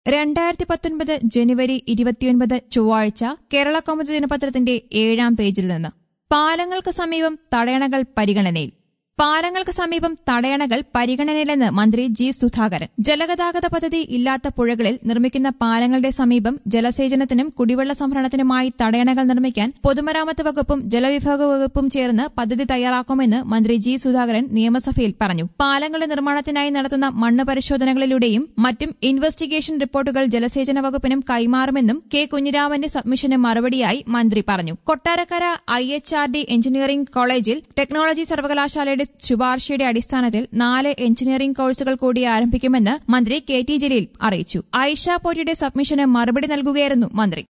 രണ്ടായിരത്തി പത്തൊൻപത് ജനുവരി ഇരുപത്തിയൊൻപത് ചൊവ്വാഴ്ച കേരള കൗമുദി ദിനപത്രത്തിന്റെ ഏഴാം പേജിൽ നിന്ന് പാലങ്ങൾക്ക് സമീപം തടയണകൾ പരിഗണനയിൽ പാലങ്ങൾക്ക് സമീപം തടയണകൾ പരിഗണനയിലെന്ന് മന്ത്രി ജി സുധാകരൻ ജലഗതാഗത പദ്ധതി ഇല്ലാത്ത പുഴകളിൽ നിർമ്മിക്കുന്ന പാലങ്ങളുടെ സമീപം ജലസേചനത്തിനും കുടിവെള്ള സംഭരണത്തിനുമായി തടയണകൾ നിർമ്മിക്കാൻ പൊതുമരാമത്ത് വകുപ്പും ജലവിഭാഗ വകുപ്പും ചേർന്ന് പദ്ധതി തയ്യാറാക്കുമെന്ന് മന്ത്രി ജി സുധാകരൻ നിയമസഭയിൽ പറഞ്ഞു പാലങ്ങളുടെ നിർമ്മാണത്തിനായി നടത്തുന്ന മണ്ണ് പരിശോധനകളിലൂടെയും മറ്റും ഇൻവെസ്റ്റിഗേഷൻ റിപ്പോർട്ടുകൾ ജലസേചന വകുപ്പിനും കൈമാറുമെന്നും കെ കുഞ്ഞിരാമന്റെ സബ്മിഷന് മറുപടിയായി മന്ത്രി പറഞ്ഞു Kottarakkara I H R D engineering കോളേജിൽ ടെക്നോളജി സർവകലാശാലയുടെ ശുപാർശയുടെ അടിസ്ഥാനത്തിൽ നാല് എഞ്ചിനീയറിംഗ് കോഴ്സുകൾ കൂടി ആരംഭിക്കുമെന്ന് മന്ത്രി കെ ടി ജലീൽ അറിയിച്ചു ഐഷ പോറ്റിയുടെ സബ്മിഷന് മറുപടി നൽകുകയായിരുന്നു മന്ത്രി